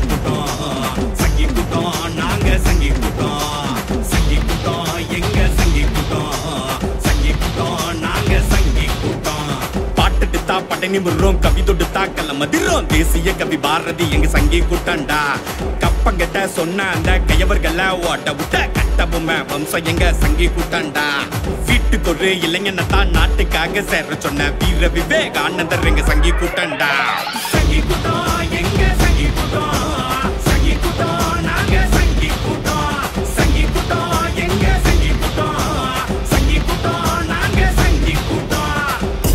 கூட்டம் சங்கி கூட்டம் நாங்க சங்கி கூட்டம் சங்கி கூட்டம் எங்க சங்கி கூட்டம் சங்கி கூட்டம் நாங்க சங்கி கூட்டம் பாட்டுட்டு தா பட்டை நிமிர்றோம் கவி தொடுத்தா கல்ல மதிரோம் தேசிய கவி பாரதி எங்க சங்கி கூட்டம்டா கப்பங்கிட்ட சொன்ன அந்த கையவர்கள ஓட்ட விட்ட கட்ட பொம்மை வம்சம் எங்க சங்கி கூட்டம்டா வீட்டுக்கு ஒரு இளைஞனை தான் நாட்டுக்காக சேர சொன்ன வீர விவேகானந்தர் எங்க சங்கி கூட்டம்டா சங்கி கூட்டம் எங்க சங்கி கூட்டம் சங்கி கூட்டம் நாங்க சங்கி கூட்டம் சங்கி கூட்டம் எங்க சங்கி கூட்டம் சங்கி கூட்டம் நாங்க சங்கி கூட்டம்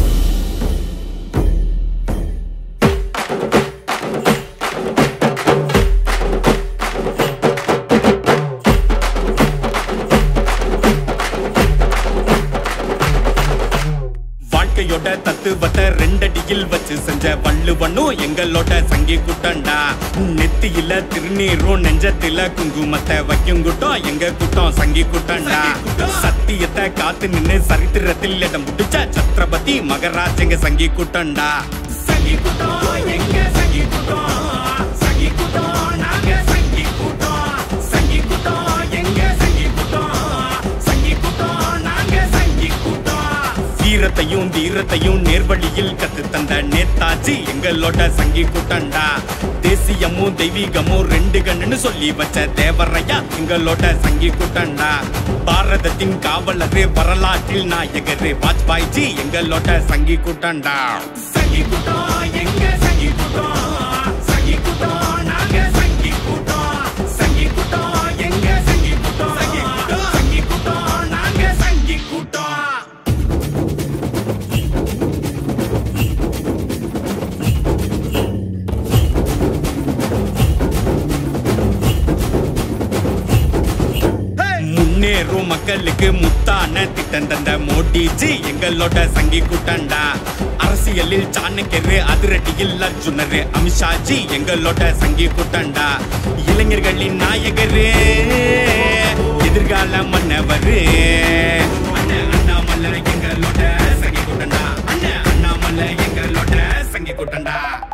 வாழ்க்கையோட தத்துவத்தை ரெண்டடியில் வச்சு செஞ்ச வள்ளுவனும் எங்களோட சங்கி கூட்டம்டா நெத்தியில திருநீரும் நெஞ்சத்தில குங்குமத்தை வைக்கும் கூட்டம் எங்க கூட்டம் சங்கி கூட்டம்டா சத்தியத்தை காத்து நின்னு சரித்திரத்தில் இடம் முடிச்ச சத்ரபதி மகராஜ் எங்க சங்கி கூட்டம்டா சங்கி கூட்டம் எங்க சங்கி கூட்டம் சங்கி கூட்டம் நாங்க சங்கி கூட்டம் சங்கி கூட்டம் எங்க சங்கி கூட்டம் சங்கி கூட்டம் நாங்க சங்கி கூட்டம் வீரத்தையும் தீரத்தையும் நேர்வழியில் கத்து தந்த நேதாஜி எங்களோட சங்கி கூட்டம்டா தேசியமும் தெய்வீகமும் ரெண்டு கண்ணுன்னு சொல்லி வச்ச தேவரையா எங்களோட சங்கி கூட்டம்டா பாரதத்தின் காவலரு வரலாற்றில் நாயகரு வாஜ்பாய்ஜி எங்களோட சங்கி கூட்டம்டா சங்கி கூட்டம் எங்க சங்கி கூட்டம் சங்கி கூட்டம் நாங்க சங்கி கூட்டம் சங்கி கூட்டம் எங்க சங்கி கூட்டம் சங்கி கூட்டம் நாங்க சங்கி கூட்டம் முன்னேறும் மக்களுக்கு முத்தான திட்டம் தந்த மோடிஜி எங்களோட சங்கி கூட்டம்டா அரசியலில் சாணக்கியரு அதிரடியில் அர்ஜுனரு அமித்ஷாஜி எங்களோட சங்கி கூட்டம்டா இளைஞர்களின் நாயகரு எதிர்கால மன்னவரு அண்ணன் அண்ணாமலை எங்களோட சங்கி கூட்டம்டா அண்ணன் அண்ணாமலை எங்களோட சங்கி கூட்டம்டா